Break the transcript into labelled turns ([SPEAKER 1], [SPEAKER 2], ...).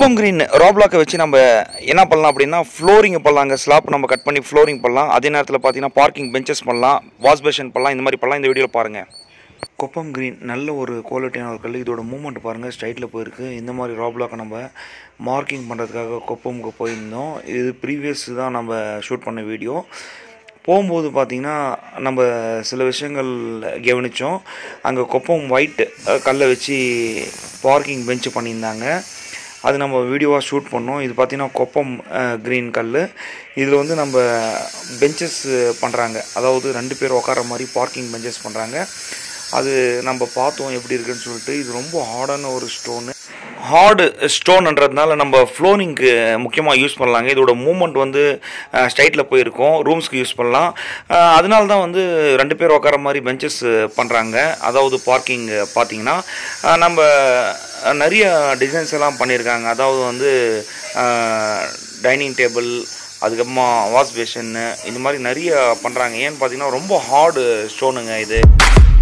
[SPEAKER 1] Koppam green ராப்லாக்கை வச்சு நம்ம என்ன பண்ணலாம் அப்படின்னா ஃப்ளோரிங் பண்ணலாங்க ஸ்லாப் நம்ம கட் பண்ணி ஃப்ளோரிங் பண்ணலாம் அதே நேரத்தில் பார்த்தீங்கன்னா பார்க்கிங் பெஞ்சஸ் பண்ணலாம் வாஷ் பேஷன் பண்ணலாம் இந்த மாதிரி பண்ணலாம் இந்த வீடியோவில் பாருங்கள் கொப்பம் கிரீன் நல்ல ஒரு குவாலிட்டியான ஒரு கல் இதோட மூவ்மெண்ட் பாருங்கள் ஸ்ட்ரைட்டில் போயிருக்கு இந்த மாதிரி ராப்லாக்கை நம்ம மார்க்கிங் பண்ணுறதுக்காக கொப்பமுக்கு போயிருந்தோம் இது ப்ரீவியஸ் தான் நம்ம ஷூட் பண்ண வீடியோ போகும்போது பார்த்திங்கன்னா நம்ம சில விஷயங்கள் கவனித்தோம் அங்கே கொப்பம் ஒயிட் கல்லை வச்சு பார்க்கிங் பெஞ்ச் பண்ணியிருந்தாங்க அது நம்ம வீடியோவாக ஷூட் பண்ணோம் இது பார்த்திங்கன்னா கொப்பம் க்ரீன் கல் இதில் வந்து நம்ம பெஞ்சஸ் பண்ணுறாங்க அதாவது ரெண்டு பேர் உட்கார மாதிரி பார்க்கிங் பெஞ்சஸ் பண்ணுறாங்க அது நம்ம பார்த்தோம் எப்படி இருக்குன்னு சொல்லிட்டு இது ரொம்ப ஹார்டான ஒரு ஸ்டோனு ஹார்டு ஸ்டோன்ன்றதுனால நம்ம ஃப்ளோரிங்க்கு முக்கியமாக யூஸ் பண்ணலாங்க இதோட மூமெண்ட் வந்து ஸ்ட்ரைட்டில் போயிருக்கோம் ரூம்ஸ்க்கு யூஸ் பண்ணலாம் அஹ், அதனால தான் வந்து ரெண்டு பேர் உட்கார மாதிரி பெஞ்சஸ் பண்ணுறாங்க அதாவது பார்க்கிங் பார்த்தீங்கன்னா அஹ், நம்ம அஹ், நிறைய டிசைன்ஸ் எல்லாம் பண்ணியிருக்காங்க அதாவது வந்து டைனிங் டேபிள் அதுக்கப்புறமா வாஷ் பேஷன்னு இந்த மாதிரி நிறைய பண்ணுறாங்க ஏன்னு பார்த்தீங்கன்னா ரொம்ப ஹார்டு ஸ்டோனுங்க இது